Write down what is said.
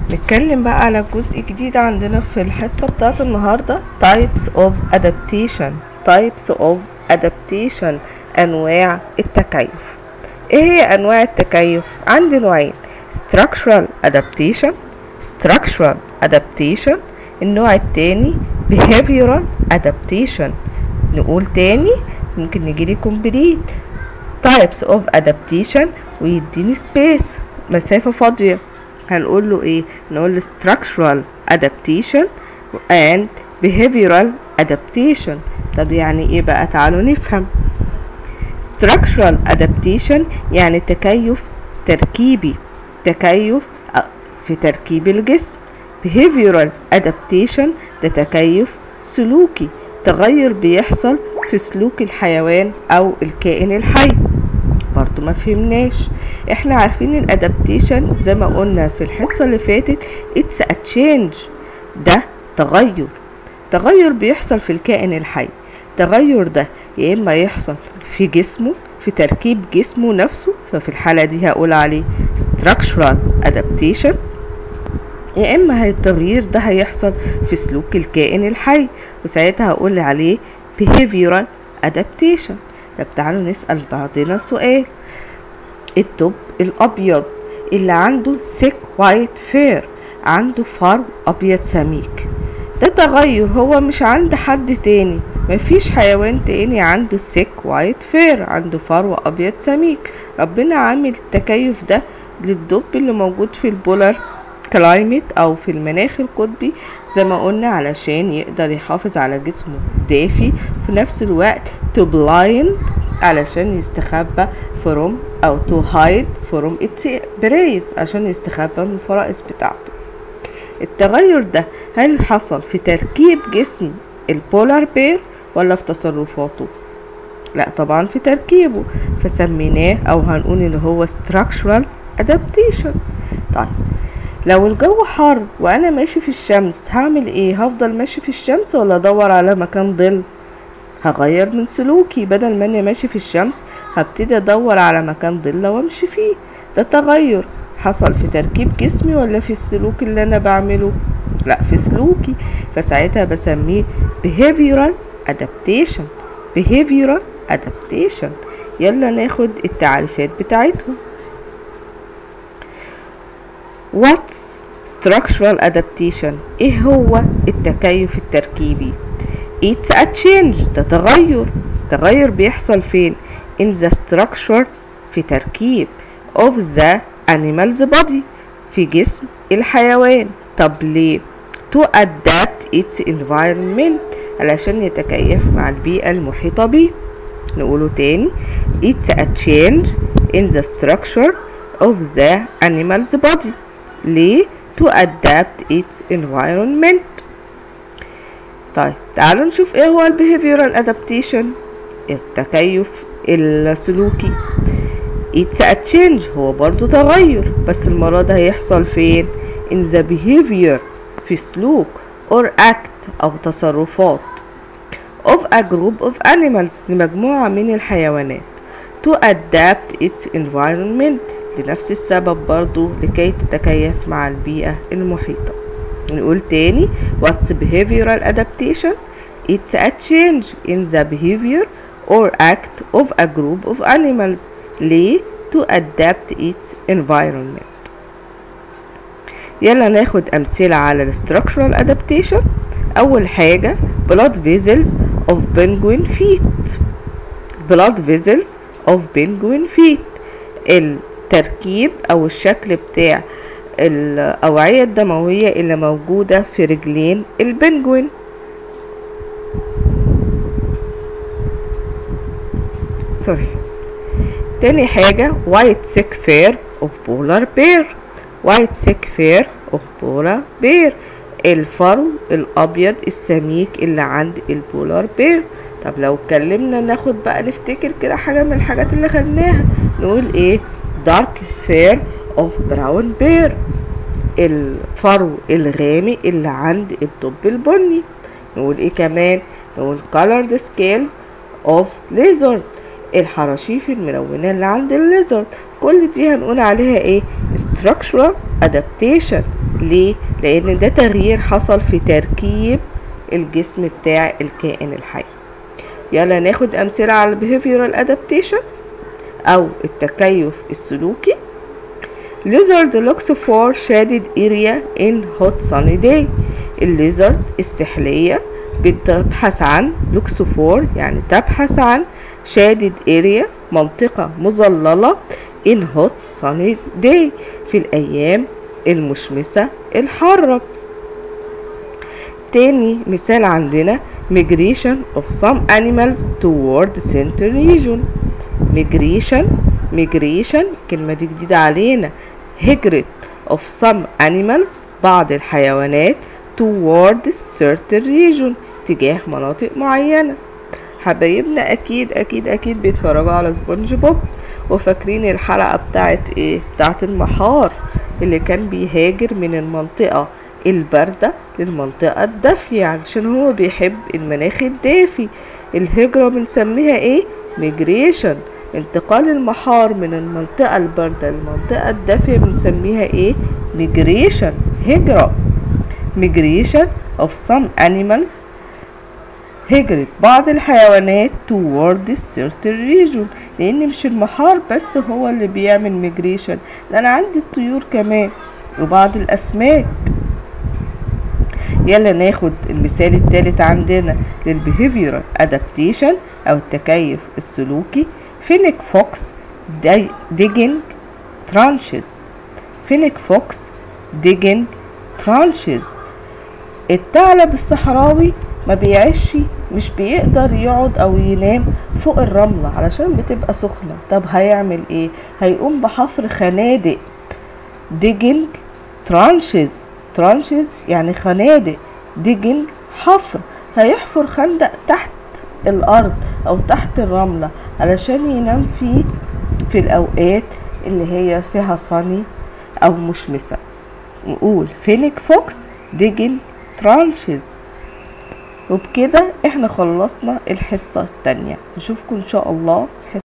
نتكلم بقى على جزء جديد عندنا في الحصة بتاعت النهاردة types of adaptation types of adaptation أنواع التكيف ايه هي أنواع التكيف؟ عندي نوعين structural adaptation structural adaptation النوع التاني behavioral adaptation نقول تاني ممكن نجيلي complete types of adaptation ويديني space مسافة فاضية هنقول له ايه نقول له structural adaptation and behavioral adaptation طب يعني ايه بقى تعالوا نفهم structural adaptation يعني تكيف تركيبي تكيف في تركيب الجسم behavioral adaptation ده تكيف سلوكي تغير بيحصل في سلوك الحيوان او الكائن الحي برضو ما فهمناش احنا عارفين الادابتيشن زي ما قلنا في الحصة اللي فاتت it's a change ده تغير تغير بيحصل في الكائن الحي تغير ده يا اما يحصل في جسمه في تركيب جسمه نفسه ففي الحالة دي هقول عليه structural adaptation يا اما التغيير ده هيحصل في سلوك الكائن الحي وساعتها هقول عليه behavioral adaptation طب تعالوا نسأل بعضنا سؤال الدب الأبيض اللي عنده thick white fur عنده فرو أبيض سميك ده تغير هو مش عند حد تاني مفيش حيوان تاني عنده thick white fur عنده فرو أبيض سميك ربنا عامل التكيف ده للدب اللي موجود في البولار كلايمت او في المناخ القطبي زي ما قلنا علشان يقدر يحافظ على جسمه دافي في نفس الوقت to blind علشان يستخبى from او to hide from its prey عشان يستخبى من الفرائس بتاعته التغير ده هل حصل في تركيب جسم البولار بير ولا في تصرفاته لا طبعا في تركيبه فسميناه او هنقول ان هو structural adaptation طيب لو الجو حر وانا ماشي في الشمس هعمل ايه هفضل ماشي في الشمس ولا ادور على مكان ظل هغير من سلوكي بدل ما انا ماشي في الشمس هبتدي ادور على مكان ظل وامشي فيه ده تغير حصل في تركيب جسمي ولا في السلوك اللي انا بعمله لا في سلوكي فساعتها بسميه behavioral adaptation behavioral adaptation يلا ناخد التعريفات بتاعتهم What's structural adaptation ايه هو التكيف التركيبي It's a change ده تغير تغير بيحصل فين in the structure في تركيب of the animal's body في جسم الحيوان طب ليه to adapt its environment علشان يتكيف مع البيئة المحيطة بيه نقوله تاني It's a change in the structure of the animal's body ليه to adapt its environment طيب تعالوا نشوف ايه هو ال behavioral adaptation التكيف السلوكي it's a change هو برضو تغير بس المرة ده هيحصل فين in the behavior في سلوك or act أو تصرفات of a group of animals لمجموعة من الحيوانات to adapt its environment لنفس السبب برضو لكي تتكيف مع البيئة المحيطة نقول تاني what's behavioral adaptation it's a change in the behavior or act of a group of animals ليه to adapt its environment يلا ناخد أمثلة على ال structural adaptation أول حاجة blood vessels of penguin feet blood vessels of penguin feet التركيب أو الشكل بتاع الأوعية الدموية اللي موجودة في رجلين البنجوين سوري تاني حاجة white thick fur of polar bear white thick fur of polar bear الفرو الأبيض السميك اللي عند البولار بير طب لو اتكلمنا ناخد بقى نفتكر كده حاجة من الحاجات اللي خدناها نقول ايه dark fur of brown bear الفرو الغامق اللي عند الدب البني نقول ايه كمان نقول colored scales of lizard الحراشيف الملونة اللي عند الليزرد كل دي هنقول عليها ايه structural adaptation ليه لان ده تغيير حصل في تركيب الجسم بتاع الكائن الحي يلا ناخد امثله على behavioral adaptation او التكيف السلوكي lizard looks for shaded area in hot sunny day الليزرد السحلية بتبحث عن looks for يعني تبحث عن shaded area منطقة مظللة in hot sunny day في الأيام المشمسة الحارة تاني مثال عندنا migration of some animals toward the central region migration migration الكلمة دي جديدة علينا هجرة of some animals بعض الحيوانات toward certain region تجاه مناطق معينة حبايبنا أكيد أكيد أكيد بيتفرجوا على سبونج بوب وفاكرين الحلقة بتاعت إيه بتاعت المحار اللي كان بيهاجر من المنطقة الباردة للمنطقة الدافية علشان هو بيحب المناخ الدافي الهجرة بنسميها ايه ميجريشن انتقال المحار من المنطقة الباردة للمنطقة الدافية بنسميها ايه ميجريشن هجرة migration of some animals هجرة بعض الحيوانات toward certain region لان مش المحار بس هو اللي بيعمل migration ده انا عندي الطيور كمان وبعض الاسماك يلا ناخد المثال الثالث عندنا للبيهيفيرال ادابتيشن او التكيف السلوكي فينيك فوكس ديجنج ترانشز فينيك فوكس ديجنج ترانشز الثعلب الصحراوي ما بيعيش مش بيقدر يقعد او ينام فوق الرملة علشان بتبقى سخنة طب هيعمل ايه هيقوم بحفر خنادق ديجنج ترانشز ترانشز يعني خنادق ديجنج حفر هيحفر خندق تحت الارض او تحت الرملة علشان ينام فيه في الاوقات اللي هي فيها صني او مشمسة نقول فينيك فوكس ديجن ترانشز وبكده احنا خلصنا الحصة التانية نشوفكم ان شاء الله